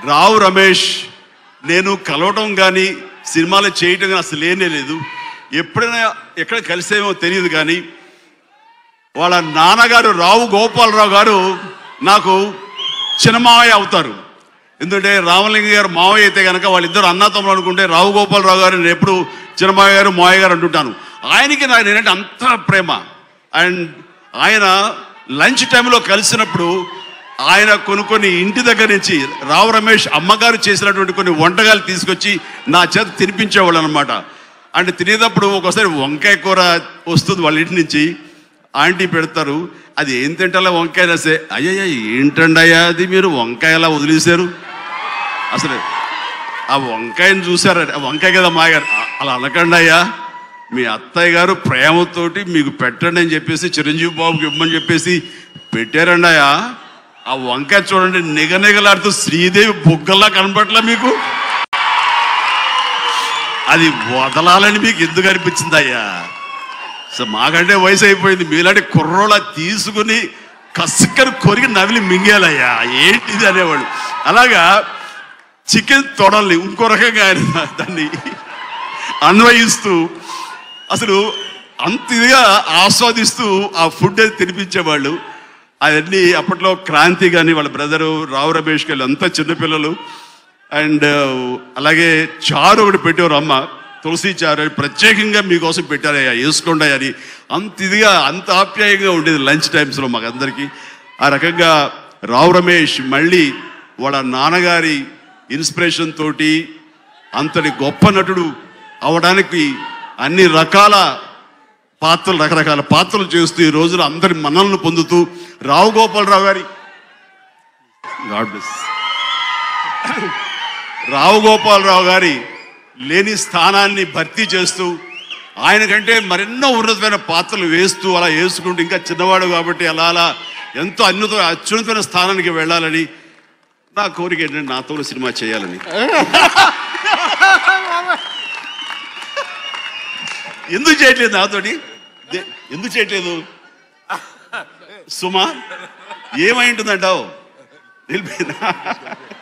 రావు రమేష్ నేను కలవటం కానీ సినిమాలు చేయటం కానీ అసలు లేనే లేదు ఎప్పుడైనా ఎక్కడ కలిసేమో తెలియదు కానీ వాళ్ళ నాన్నగారు రావు గోపాలరావు గారు నాకు చిన్నమావయ్య అవుతారు ఎందుకంటే రామలింగ గారు మావయ్య అయితే కనుక వాళ్ళిద్దరు అన్నతమ్ములు అనుకుంటే రావు గోపాలరావు గారు నేను ఎప్పుడు చిన్నమావయ్య గారు మావయ్య గారు అంటుంటాను ఆయనకి నాకు నేనంటే అంత ప్రేమ అండ్ ఆయన లంచ్ టైంలో కలిసినప్పుడు ఆయన కొన్ని కొన్ని ఇంటి దగ్గర నుంచి రావు రమేష్ అమ్మగారు చేసినటువంటి కొన్ని వంటకాలు తీసుకొచ్చి నా చేత తినిపించేవాళ్ళు అనమాట అంటే తినేటప్పుడు ఒకసారి వంకాయ కూర వస్తుంది వాళ్ళ ఇంటి నుంచి ఆంటీ పెడతారు అది ఏం తింటాలో వంకాయ రాసే అయ్యయ్య ఏంటండి అయ్యా అది మీరు వంకాయ ఎలా వదిలేశారు అసలు ఆ వంకాయని చూసారు ఆ వంకాయ కదా మాగారు అలా అనకండి అయ్యా మీ అత్తయ్య గారు ప్రేమతోటి మీకు పెట్టండి అని చెప్పేసి చిరంజీవి బాబుకి ఇవ్వమని చెప్పేసి పెట్టారండి అయ్యా ఆ వంకాయ చూడండి నిగనిగలాడుతూ శ్రీదేవి బుగ్గల్లా కనపట్లా మీకు అది వదలాలని మీకు ఎందుకు అనిపించింది అయ్యా సో మాకంటే వయసు అయిపోయింది మీలాంటి కుర్రోళ్ళ తీసుకుని కసుక్కని కొరికి నవిలి మింగేలయ్యా ఏంటిది అనేవాడు అలాగా చికెన్ తొడల్ని ఇంకో రకంగా ఆయన దాన్ని అన్వయిస్తూ అసలు అంత ఇదిగా ఆస్వాదిస్తూ ఆ ఫుడ్ అది తినిపించేవాళ్ళు అవన్నీ అప్పట్లో క్రాంతి కానీ వాళ్ళ బ్రదరు రావు రమేష్ గారు అంతా చిన్నపిల్లలు అండ్ అలాగే చారు ఒకటి పెట్టేవారు అమ్మ తులసి చారు అని ప్రత్యేకంగా మీకోసం పెట్టారయ్యా వేసుకోండి అని అంత ఇదిగా అంత ఆప్యాయంగా ఉండేది లంచ్ టైమ్స్లో మాకు అందరికీ ఆ రకంగా రావు రమేష్ మళ్ళీ వాళ్ళ నాన్నగారి ఇన్స్పిరేషన్ తోటి అంతటి గొప్ప నటుడు అవడానికి అన్ని రకాల పాత్రలు రకరకాల పాత్రలు చేస్తూ ఈ రోజున అందరి మనల్ని పొందుతూ రావు గోపాలరావు గారి గాడ్ బ్లెస్ రావు గోపాలరావు గారి లేని స్థానాన్ని భర్తీ చేస్తూ ఆయన కంటే మరెన్నో ఉన్నతమైన పాత్రలు వేస్తూ అలా వేసుకుంటూ ఇంకా చిన్నవాడు కాబట్టి అలా అలా ఎంతో అన్యుత అత్యున్నతమైన స్థానానికి వెళ్ళాలని నా కోరిక ఏంటంటే నాతో కూడా సినిమా చేయాలని ఎందుకు చేయట్లేదు నాతోటి దే- ఎందుకు చేయట్లేదు సుమా ఏమై ఉంటుందంటావు నిలిపోయిందా